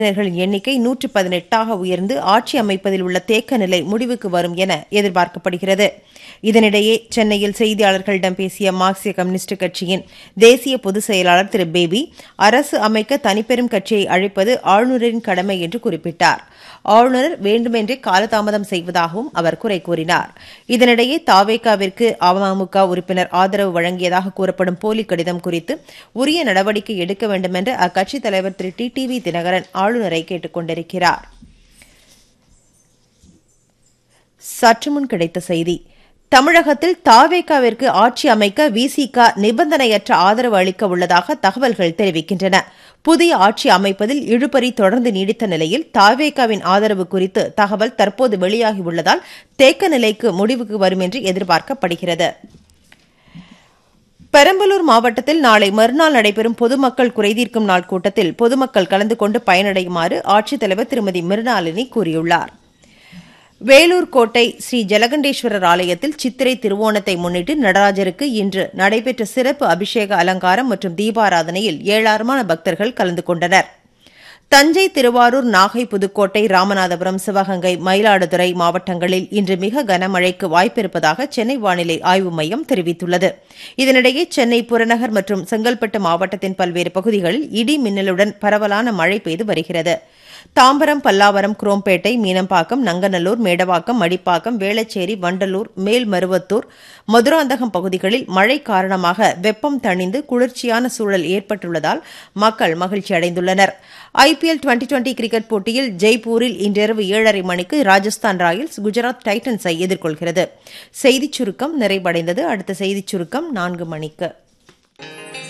உறுப்பினர்களின் எண்ணிக்கை நூற்று பதினெட்டாக உயர்ந்து ஆட்சி அமைப்பதில் உள்ள தேக்க நிலை முடிவுக்கு வரும் என எதிர்பார்க்கப்படுகிறது இதனிடையே சென்னையில் செய்தியாளர்களிடம் பேசிய மார்க்சிய கம்யூனிஸ்ட் கட்சியின் தேசிய பொதுச் செயலாளர் திரு பேபி அரசு அமைக்க தனிப்பெரும் கட்சியை அழைப்பது ஆளுநரின் கடமை என்று குறிப்பிட்டார் ஆளுநர் வேண்டுமென்றே காலதாமதம் செய்வதாகவும் அவர் குறை கூறினார் இதனிடையே தாவேகாவிற்கு அமமுக உறுப்பினர் ஆதரவு வழங்கியதாக கூறப்படும் போலி கடிதம் குறித்து உரிய நடவடிக்கை எடுக்க வேண்டுமென்று அக்கட்சித் தலைவர் Thiru T T V Dinakaran ஆளுநரை கேட்டுக் கொண்டிருக்கிறார் சற்றுமுன் கிடைத்த செய்தி தமிழகத்தில் தாவேகாவிற்கு ஆட்சி அமைக்க விசிக நிபந்தனையற்ற ஆதரவு அளிக்க உள்ளதாக தகவல்கள் தெரிவிக்கின்றன புதிய ஆட்சி அமைப்பதில் இழுபறி தொடர்ந்து நீடித்த நிலையில் தாவேகாவின் ஆதரவு குறித்து தகவல் தற்போது வெளியாகியுள்ளதால் தேக்க நிலைக்கு முடிவுக்கு வரும் என்று எதிர்பார்க்கப்படுகிறது பெரம்பலூர் மாவட்டத்தில் நாளை மறுநாள் நடைபெறும் பொதுமக்கள் குறைதீர்க்கும் நாள் கூட்டத்தில் பொதுமக்கள் கலந்து கொண்டு பயனடையுமாறு ஆட்சித்தலைவர் திருமதி மிருணாளினி கூறியுள்ளார் வேலூர் கோட்டை ஸ்ரீ ஜலகண்டேஸ்வரர் ஆலயத்தில் சித்திரை திருவோணத்தை முன்னிட்டு நடராஜருக்கு இன்று நடைபெற்ற சிறப்பு அபிஷேக அலங்காரம் மற்றும் தீபாராதனையில் ஏழாயிரமான பக்தர்கள் கலந்து கொண்டனர் தஞ்சை திருவாரூர் நாகை புதுக்கோட்டை ராமநாதபுரம் சிவகங்கை மயிலாடுதுறை மாவட்டங்களில் இன்று மிக கனமழைக்கு வாய்ப்பிருப்பதாக சென்னை வானிலை ஆய்வு மையம் தெரிவித்துள்ளது இதனிடையே சென்னை புறநகர் மற்றும் செங்கல்பட்டு மாவட்டத்தின் பல்வேறு பகுதிகளில் இடி மின்னலுடன் பரவலான மழை பெய்து வருகிறது தாம்பரம் பல்லாவரம் குரோம்பேட்டை மீனம்பாக்கம் நங்கநல்லூர் மேடவாக்கம் மடிப்பாக்கம் வேளச்சேரி வண்டலூர் மேல்மருவத்தூர் மதுராந்தகம் பகுதிகளில் மழை காரணமாக வெப்பம் தணிந்து குளிர்ச்சியான சூழல் ஏற்பட்டுள்ளதால் மக்கள் மகிழ்ச்சி அடைந்துள்ளனர் ஐபிஎல் டுவெண்டி டுவெண்டி கிரிக்கெட் போட்டியில் ஜெய்ப்பூரில் இன்றிரவு ஏழரை மணிக்கு ராஜஸ்தான் ராயல்ஸ் குஜராத் டைட்டன்ஸை எதிர்கொள்கிறது செய்திச் சுருக்கம் நிறைவடைந்தது அடுத்த செய்திச் சுருக்கம் நான்கு மணிக்கு